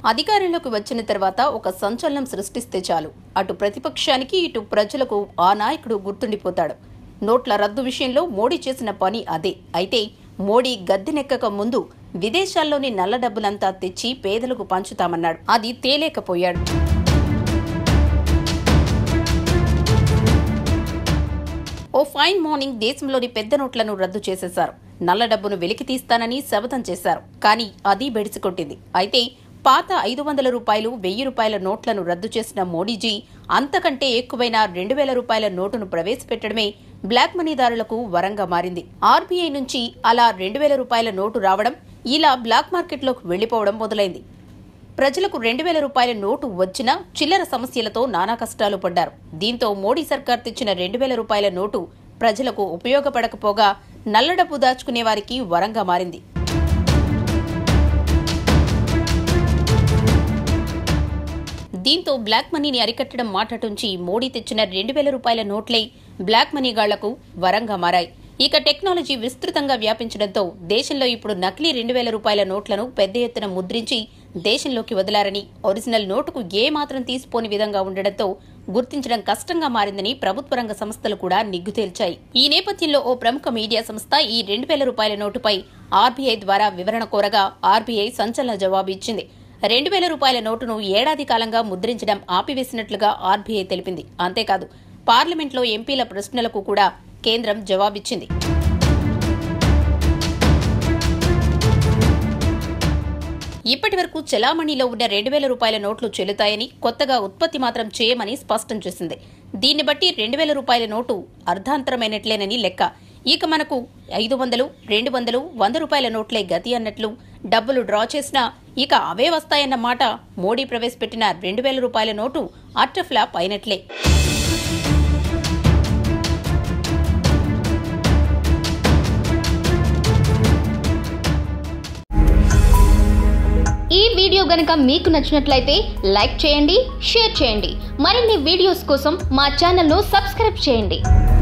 అధికారంలోకి వచ్చిన తర్వాత ఒక సంచలనం సృష్టిస్తే చాలు అటు ప్రతిపక్షానికి ఇటు ప్రజలకు ఆ నాయకుడు గుర్తుండిపోతాడు నోట్ల రద్దు విషయంలో మోడీ చేసిన పని అదే అయితే మోడీ గద్దెనెక్కక ముందు విదేశాల్లోని నల్ల డబ్బులంతా తెచ్చి పేదలకు పంచుతామన్నాడు అది తేలేకపోయాడు ఓ ఫైన్ మార్నింగ్ దేశంలోని పెద్ద నోట్లను రద్దు చేసేశారు నల్ల డబ్బును వెలికి తీస్తానని శపథం చేశారు కానీ అది బెడిసికొట్టింది అయితే పాత ఐదు వందల రూపాయలు వెయ్యి రూపాయల నోట్లను రద్దు చేసిన మోడీజీ అంతకంటే ఎక్కువైన రెండు వేల రూపాయల నోటును ప్రవేశపెట్టడమే బ్లాక్ మనీదారులకు వరంగా మారింది ఆర్బీఐ నుంచి అలా రెండు వేల రూపాయల నోటు రావడం ఇలా బ్లాక్ మార్కెట్లోకి వెళ్లిపోవడం మొదలైంది ప్రజలకు రెండు వేల రూపాయల నోటు వచ్చినా చిల్లర సమస్యలతో నానా కష్టాలు పడ్డారు దీంతో మోడీ సర్కార్ తెచ్చిన రెండు వేల రూపాయల నోటు ప్రజలకు ఉపయోగపడకపోగా నల్లడబ్బు దాచుకునే వారికి వరంగా మారింది దీంతో బ్లాక్ మనీని అరికట్టడం మాటటుంచి మోడీ తెచ్చిన రెండు వేల రూపాయల నోట్లే బ్లాక్ మనీ గాళ్లకు వరంగా మారాయి ఇక టెక్నాలజీ విస్తృతంగా వ్యాపించడంతో దేశంలో ఇప్పుడు నకిలీ రెండు వేల రూపాయల నోట్లను పెద్ద ఎత్తున ముద్రించి దేశంలోకి వదిలారని ఒరిజినల్ నోటుకు ఏ మాత్రం తీసిపోని విధంగా ఉండడంతో గుర్తించడం కష్టంగా మారిందని ప్రభుత్వ రంగ సంస్థలు కూడా నిగ్గు తేల్చాయి ఈ నేపథ్యంలో ఓ ప్రముఖ మీడియా సంస్థ ఈ రెండు వేల రూపాయల నోటుపై ఆర్బీఐ ద్వారా వివరణ కోరగా ఆర్బీఐ సంచలన జవాబు ఇచ్చింది రెండు వేల రూపాయల నోటును ఏడాది కాలంగా ముద్రించడం ఆపివేసినట్లుగా ఆర్బీఐ తెలిపింది అంతేకాదు పార్లమెంట్లో ఎంపీల ప్రశ్నలకు కూడా కేంద్రం జవాబిచ్చింది ఇప్పటి వరకు చెలామణిలో ఉన్న రెండు వేల రూపాయల నోట్లు చెల్లుతాయని కొత్తగా ఉత్పత్తి మాత్రం చేయమని స్పష్టం చేసింది దీన్ని బట్టి రెండు వేల రూపాయల నోటు అర్ధాంతరమైనట్లేనని లెక్క ఇక మనకు ఐదు వందలు రెండు వందలు వంద రూపాయల నోట్లే గతి అన్నట్లు డబ్బులు డ్రా చేసినా ఇక అవే వస్తాయన్న మాట మోడీ ప్రవేశపెట్టిన రెండు వేల రూపాయల నోటు అట్టఫ్లాప్ అయినట్లే ఈ వీడియో గనుక మీకు నచ్చినట్లయితే లైక్ చేయండి షేర్ చేయండి మరిన్ని వీడియోస్ కోసం మా ఛానల్ను సబ్స్క్రైబ్ చేయండి